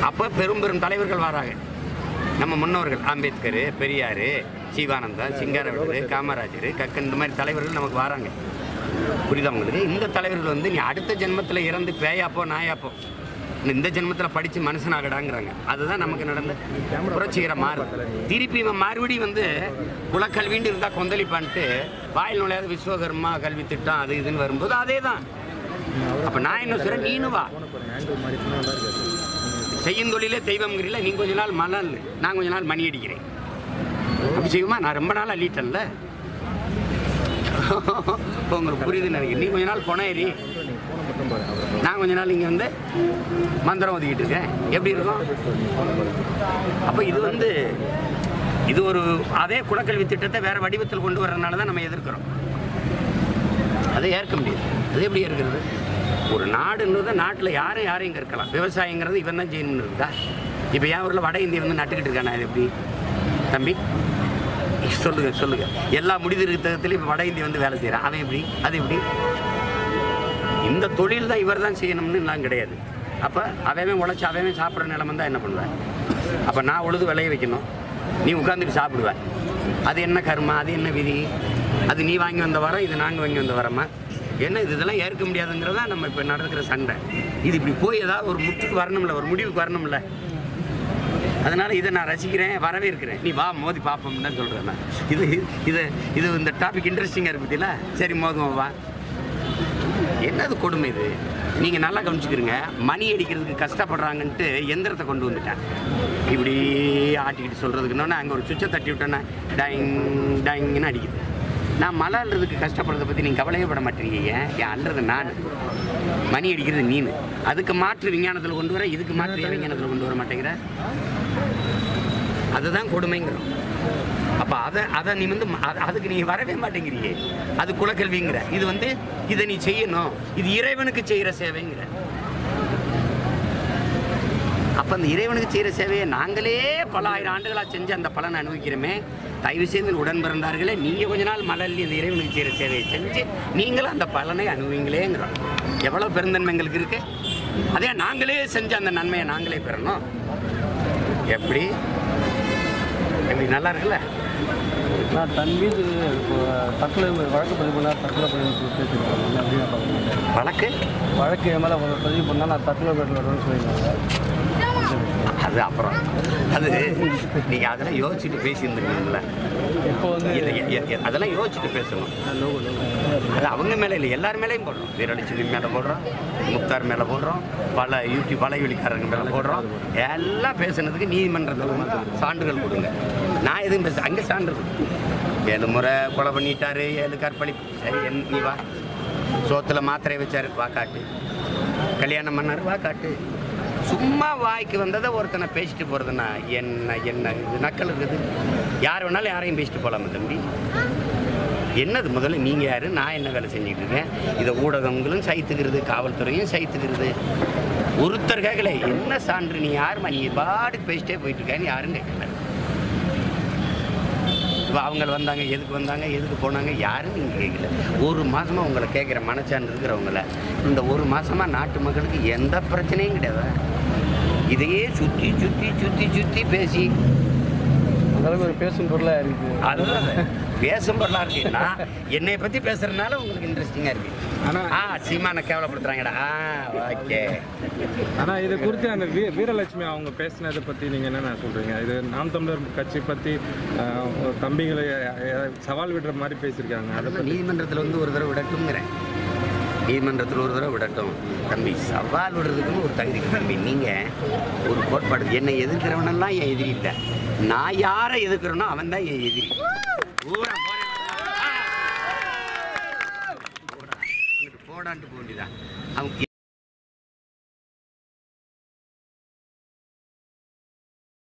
அப்போ பெரும் பெரும் தலைவர்கள் வராங்க நம்ம முன்னோர்கள் அம்பேத்கர் பெரியார் சிவானந்தா சிங்காரவேலர் காமராஜர் கக்கன் இந்த மாதிரி தலைவர்கள் நமக்கு வராங்க புரியுதா உங்களுக்கு இந்த தலைவர்கள் வந்து நீ அடுத்த ஜென்மத்தில் இறந்து பேயாப்போ நாயாப்போ இந்த ஜென்மத்தில் படித்து மனுஷனாகடாங்கிறாங்க அதுதான் நமக்கு நடந்த புரட்சிகர மாறு திருப்பி இவன் மறுபடியும் வந்து குலக்கல்வின்னு இருந்தால் கொந்தளிப்பான்ட்டு வாயில் நுழையாத விஸ்வகர்மா கல்வி திட்டம் அது இதுன்னு வரும்போது அதே தான் அப்போ நான் என்ன சொல்கிறேன் நீனு வா செய்யும் தொழிலே தெய்வம்ங்கிறீல நீ கொஞ்ச நாள் மணல் நான் கொஞ்ச நாள் மணி அடிக்கிறேன் அப்படி செய்யுமா நான் ரொம்ப நாள் அள்ளிட்டேன்ல உங்களுக்கு புரியுதுன்னு நினைக்கிறேன் நீ கொஞ்ச நாள் கொணையறி நான் கொஞ்ச நாள் இங்கே வந்து மந்திரம் ஒதுக்கிட்டு இருக்கேன் எப்படி இருக்கும் அப்போ இது வந்து இது ஒரு அதே குலக்கல்வி திட்டத்தை வேற வடிவத்தில் கொண்டு வர்றதுனால தான் நம்ம எதிர்க்கிறோம் அதை ஏற்க முடியாது அது எப்படி இருக்கிறது ஒரு நாடுன்றது நாட்டில் யாரும் யாரையும் இங்கே இருக்கலாம் விவசாயங்கிறது இவன் தான் செய்யணும்னு இருக்கா இப்போ என் ஊரில் வட இந்தியா வந்து நட்டுக்கிட்டு இருக்கானா இது எப்படி தம்பி சொல்லுங்க சொல்லுங்க எல்லா முடிதிருத்தத்துலையும் இப்போ வட இந்தியா வந்து வேலை செய்கிறான் அவன் எப்படி அது எப்படி இந்த தொழில் தான் இவர் தான் செய்யணும்னு நான் கிடையாது அப்போ அவன் உழைச்சி அவன் சாப்பிட்ற நிலைமை தான் என்ன பண்ணுவேன் அப்போ நான் உழுது விளைய வைக்கணும் நீ உட்காந்துட்டு சாப்பிடுவேன் அது என்ன கர்மா அது என்ன விதி அது நீ வாங்கி வந்த வரம் இது நாங்கள் வாங்கி வந்த வரமா என்ன இது இதெல்லாம் ஏற்க முடியாதுங்கிறதா நம்ம இப்போ நடக்கிற சண்டை இது இப்படி போய் ஏதாவது ஒரு முற்றுக்கு வரணும்ல ஒரு முடிவுக்கு வரணும்ல அதனால இதை நான் ரசிக்கிறேன் வரவே இருக்கிறேன் நீ வா மோதி பார்ப்போம்னு தான் சொல்கிறேன் நான் இது இது இது இந்த டாபிக் இன்ட்ரெஸ்டிங்காக இருக்கு பத்தியில சரி மோதுவோம் வா என்னது கொடுமை இது நீங்கள் நல்லா கவனிச்சுக்கிறீங்க மணி அடிக்கிறதுக்கு கஷ்டப்படுறாங்கன்ட்டு எந்திரத்தை கொண்டு வந்துட்டேன் இப்படி ஆட்டிக்கிட்டு சொல்கிறதுக்குன்னொன்னே அங்கே ஒரு சுவிட்சை தட்டி விட்டோன்னே டைங் டைங்னு அடிக்குது நான் மழை அள்ளுறதுக்கு கஷ்டப்படுறதை பற்றி நீங்கள் கவலையே பட மாட்டீங்க ஏன் ஏன் அள்ளுறது நான் மணி அடிக்கிறது நீனு அதுக்கு மாற்று விஞ்ஞானத்தில் கொண்டு வர இதுக்கு மாற்று ஏன் விஞ்ஞானத்தில் கொண்டு வர மாட்டேங்கிற அதுதான் கொடுமைங்கிறோம் அப்போ அதை அதை நீ வந்து ம- அது- அதுக்கு நீ வரவே மாட்டேங்கிறியே அது குலக்கல்விங்கிற இது வந்து இதை நீ செய்யணும் இது இறைவனுக்கு செய்கிற சேவைங்கிற அப்போ அந்த இறைவனுக்கு செய்கிற சேவையை நாங்களே பல ஆயிரம் ஆண்டுகளாக செஞ்சு அந்த பலனை அனுபவிக்கிறோமே தயவு செய்து உடன் பிறந்தார்களே நீங்கள் கொஞ்ச நாள் மலர்லி இந்த இறைவனுக்கு செய்கிற சேவையை செஞ்சு நீங்களும் அந்த பலனை அனுபவிங்களேங்கிறோம் எவ்வளோ பெருந்தன்மை எங்களுக்கு இருக்கு அதே நாங்களே செஞ்ச அந்த நன்மையை நாங்களே பெறணும் எப்படி எப்படி நல்லா இருக்குல்ல நான் தன் மீது இப்போ தற்கொலை வழக்கு பதிவு பண்ணால் தற்கொலை பதிவு பேசியிருக்காங்க அப்படின்னு பார்க்குறேன் வழக்கு வழக்கு என் மேலே பதிவு பண்ணால் நான் தற்கொலை பேட்டில் வருவேன்னு சொல்லியிருக்காங்க அது அப்புறம் அது நீங்கள் அதெல்லாம் யோசிச்சுட்டு பேசியிருந்துருக்கீங்களா இப்போ வந்து இல்லை எ- எ- எ- அதெல்லாம் யோசிச்சுட்டு பேசணும் லோகோ லோகோ அது அவங்க மேலே இல்லை எல்லார் மேலேயும் போடுறோம் வீரலட்சுமி மேலே போடுறோம் முக்தார் மேலே போடுறோம் பல யூடியூப் வலைவெளிக்காரங்க மேலே போடுறோம் எல்லாம் பேசுனதுக்கு நீதிமன்றத்தில் வந்து சான்றுகள் கொடுங்க நான் எதுவும் பேச அங்கே சான்று இருக்கு. ஏழு முறை கொலை பண்ணிட்டாரு ஏழு கற்பழிப்பு சரி என் நீ வா சோத்துல மாத்திரை வச்சாரு வா காட்டு கல்யாணம் பண்ணாரு வா காட்டு சும்மா வாய்க்கு வந்ததை ஒருத்தனை பேசிட்டு போகிறதுனா என்ன என்ன இது நக்கல் இருக்குது யார் வேணாலும் யாரையும் பேசிட்டு போகலாமா தம்பி என்னது முதல்ல நீங்கள் யார் நான் என்ன வேலை செஞ்சுட்டு இருக்கேன் இதை ஊடகங்களும் சைத்துக்கிறது காவல்துறையும் சைத்துக்கிறது ஒருத்தர் கேட்கல என்ன சான்று நீ யாரும்மா நீ பாட்டுக்கு பேசிட்டே போயிட்டு இருக்கேன்னு யாரும் கேட்கல இப்போ அவங்க வந்தாங்க எதுக்கு வந்தாங்க எதுக்கு போனாங்க யாரும் நீங்கள் கேட்கல ஒரு மாதமாக உங்களை கேட்குற மனச்சான்று இருக்கிறவங்கள இந்த ஒரு மாதமாக நாட்டு மக்களுக்கு எந்த பிரச்சனையும் கிடையாது இதையே சுற்றி சுற்றி சுற்றி சுற்றி பேசி அந்தளவுக்கு ஒரு பேசும் பொருளாக இருக்குது அதுதான் பேசும் பொருளா இருக்கு நான் என்னை பற்றி பேசுறதுனால உங்களுக்கு இன்ட்ரெஸ்டிங்காக இருக்கு ஆனால் ஆ சீமானை கேவலப்படுத்துறாங்கடா ஆ ஓகே ஆனால் இது குறித்து அந்த வீ வீரலட்சுமி அவங்க பேசினதை பற்றி நீங்கள் என்னென்ன சொல்கிறீங்க இது நாம் தமிழர் கட்சி பற்றி தம்பிகளை அஹ், சவால் விடுற மாதிரி பேசியிருக்காங்க அதை அதெல்லாம் நீதிமன்றத்தில் வந்து ஒரு தடவை விடட்டும்ங்கிறேன் நீதிமன்றத்தில் ஒரு தடவை விடட்டும் தம்பி சவால் விடுறதுக்குன்னு ஒரு தகுதி இருக்கு தம்பி நீங்கள் ஒரு கோட்பாடு என்னை எதிர்க்கிறவனெல்லாம் என் எதிரி இல்லை நான் யாரை எதிர்க்கிறேனோ அவன் தான் என் எதிரி பூரா போறேன் வரேன். ஆ! போடா. இங்கிட்டு போடான்ட்டு போக வேண்டியதான் அவங்க